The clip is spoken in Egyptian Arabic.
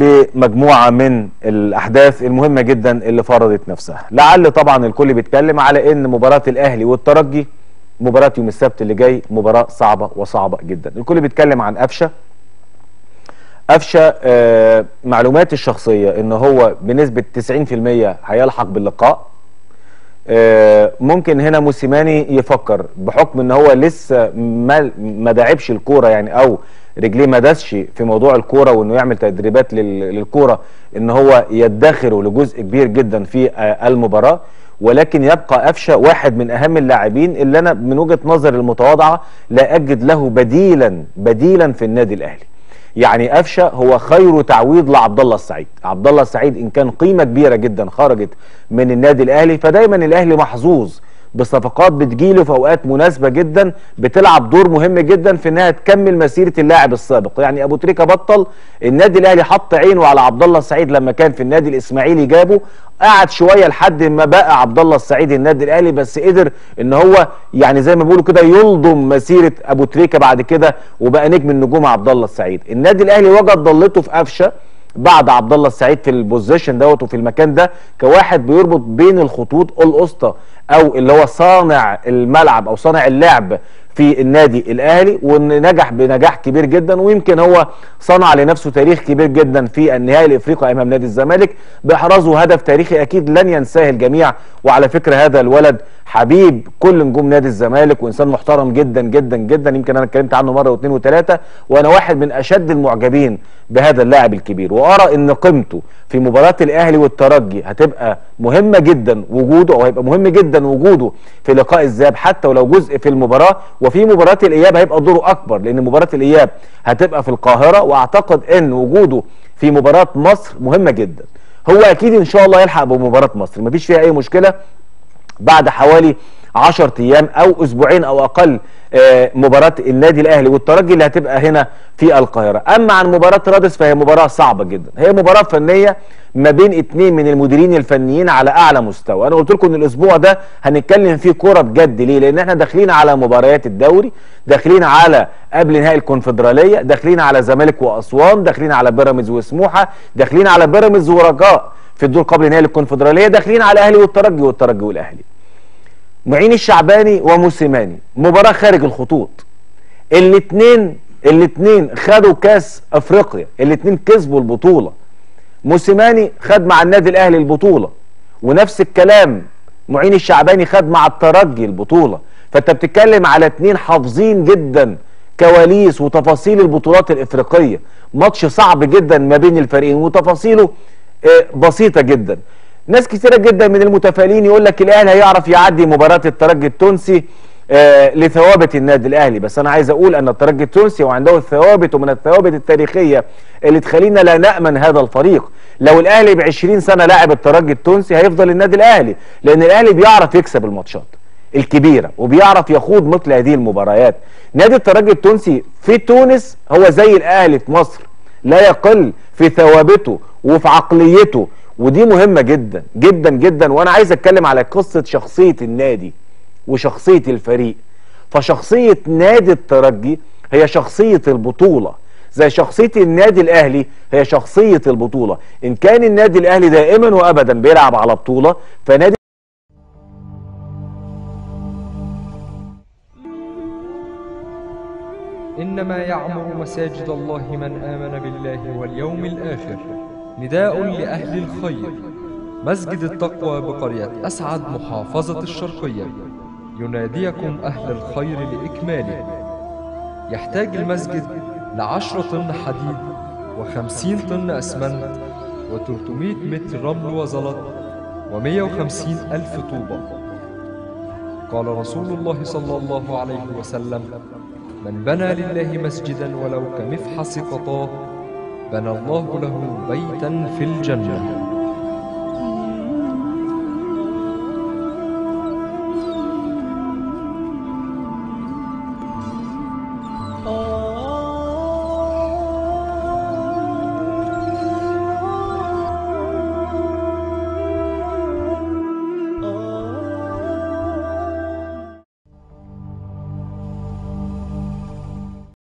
بمجموعة من الأحداث المهمة جدا اللي فرضت نفسها لعل طبعا الكل بيتكلم على أن مباراة الأهلي والترجي مباراة يوم السبت اللي جاي مباراة صعبة وصعبة جدا الكل بيتكلم عن قفشة قفشة آه معلوماتي الشخصية ان هو بنسبة 90% هيلحق باللقاء آه ممكن هنا موسيماني يفكر بحكم ان هو لسه ما ما داعبش الكوره يعني او رجليه ما داسش في موضوع الكوره وانه يعمل تدريبات لل- للكوره ان هو يدخره لجزء كبير جدا في آه المباراه ولكن يبقى قفشه واحد من اهم اللاعبين اللي انا من وجهه نظري المتواضعه لا اجد له بديلا بديلا في النادي الاهلي يعني قفشه هو خير تعويض لعبد الله السعيد عبد الله السعيد ان كان قيمه كبيره جدا خرجت من النادي الاهلي فدايما الاهلي محظوظ بصفقات بتجيله في اوقات مناسبه جدا بتلعب دور مهم جدا في انها تكمل مسيره اللاعب السابق يعني ابو تريكه بطل النادي الاهلي حط عينه على عبد الله السعيد لما كان في النادي الاسماعيلي جابه قعد شويه لحد ما بقى عبد الله السعيد النادي الاهلي بس قدر ان هو يعني زي ما بيقولوا كده يلضم مسيره ابو تريكه بعد كده وبقى نجم النجوم عبد الله السعيد النادي الاهلي وجد ضلته في قفشه بعد عبد الله السعيد في البوزيشن دوت وفي المكان ده كواحد بيربط بين الخطوط الاسطى او اللي هو صانع الملعب او صانع اللعب في النادي الاهلي ونجح بنجاح كبير جدا ويمكن هو صنع لنفسه تاريخ كبير جدا في النهائي الافريقي امام نادي الزمالك باحرازه هدف تاريخي اكيد لن ينساه الجميع وعلى فكره هذا الولد حبيب كل نجوم نادي الزمالك وانسان محترم جدا جدا جدا يمكن انا اتكلمت عنه مره واثنين وثلاثه وانا واحد من اشد المعجبين بهذا اللاعب الكبير وارى ان قيمته في مباراه الاهلي والترجي هتبقى مهمه جدا وجوده او هيبقى مهم جدا وجوده في لقاء الذهاب حتى ولو جزء في المباراه وفي مباراه الاياب هيبقى دوره اكبر لان مباراه الاياب هتبقى في القاهره واعتقد ان وجوده في مباراه مصر مهمه جدا هو اكيد ان شاء الله يلحق بمباراه مصر مفيش فيها اي مشكله بعد حوالي 10 ايام او اسبوعين او اقل آه، مباراه النادي الاهلي والترجي اللي هتبقى هنا في القاهره اما عن مباراه رادس فهي مباراه صعبه جدا هي مباراه فنيه ما بين اتنين من المديرين الفنيين على اعلى مستوى انا قلت لكم ان الاسبوع ده هنتكلم فيه كوره بجد ليه لان احنا داخلين على مباريات الدوري داخلين على قبل نهائي الكونفدراليه داخلين على زمالك واسوان داخلين على بيراميدز وسموحه داخلين على بيراميدز ورجاء في الدور قبل نهائي الكونفدراليه داخلين على الاهلي والترجي والترجي والاهلي معين الشعباني وموسيماني مباراة خارج الخطوط الاثنين الاثنين خدوا كاس افريقيا الاثنين كسبوا البطولة موسيماني خد مع النادي الاهلي البطولة ونفس الكلام معين الشعباني خد مع الترجي البطولة فانت بتتكلم على اثنين حافظين جدا كواليس وتفاصيل البطولات الافريقية ماتش صعب جدا ما بين الفريقين وتفاصيله آه، بسيطة جدا ناس كثيرة جدا من المتفائلين يقول لك الاهلي هيعرف يعدي مباراة الترجي التونسي آه، لثوابت النادي الاهلي بس انا عايز اقول ان الترجي التونسي وعنده الثوابت ومن الثوابت التاريخيه اللي تخلينا لا نامن هذا الفريق لو الاهلي ب 20 سنه لاعب الترجي التونسي هيفضل النادي الاهلي لان الاهلي بيعرف يكسب الماتشات الكبيره وبيعرف يخوض مثل هذه المباريات نادي الترجي التونسي في تونس هو زي الاهلي في مصر لا يقل في ثوابته وفي عقليته ودي مهمه جدا جدا جدا وانا عايز اتكلم على قصه شخصيه النادي وشخصيه الفريق فشخصيه نادي الترجي هي شخصيه البطوله زي شخصيه النادي الاهلي هي شخصيه البطوله ان كان النادي الاهلي دائما وابدا بيلعب على بطوله فنادي إنما يعمر مساجد الله من آمن بالله واليوم الآخر نداء لأهل الخير مسجد التقوى بقرية أسعد محافظة الشرقية يناديكم أهل الخير لإكماله يحتاج المسجد لعشرة طن حديد وخمسين طن أسمنت وتلتمائة متر رمل وزلط ومية وخمسين ألف طوبة قال رسول الله صلى الله عليه وسلم من بنى لله مسجدا ولو كمفحص قطاه بنى الله له بيتا في الجنه